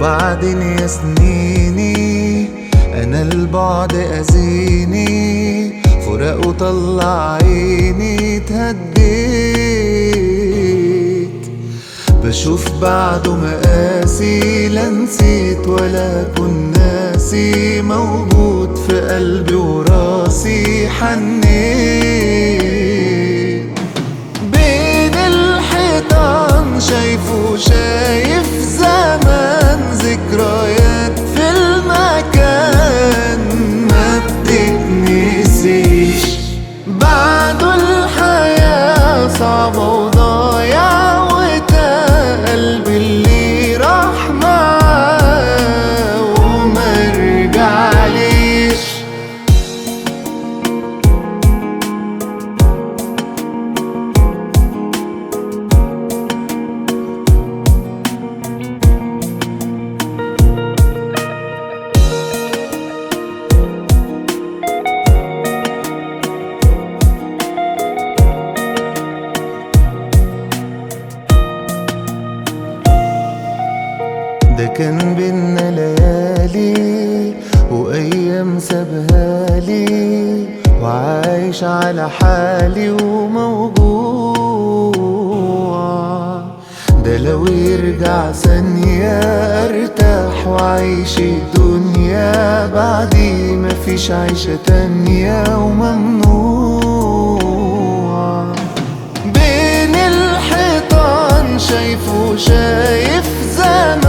وبعدين يا سنيني انا البعد اذيني فراق وطلع عيني اتهديت بشوف بعده مقاسي لا نسيت ولا كن ناسي موجود في قلبي وراسي حنيت بين الحيطان شايفه شايف زمان ذكريات في المكان ما بتتنسيش بعده الحياة صعبة وضايع وتا قلبي اللي راح معاه وما رجعليش ده كان بينا ليالي وايام سابهالي وعايش على حالي وموجوع ده لو يرجع ثانية ارتاح واعيش الدنيا بعدي مفيش عيشة تانية وممنوع بين الحيطان شايفه شايف زمان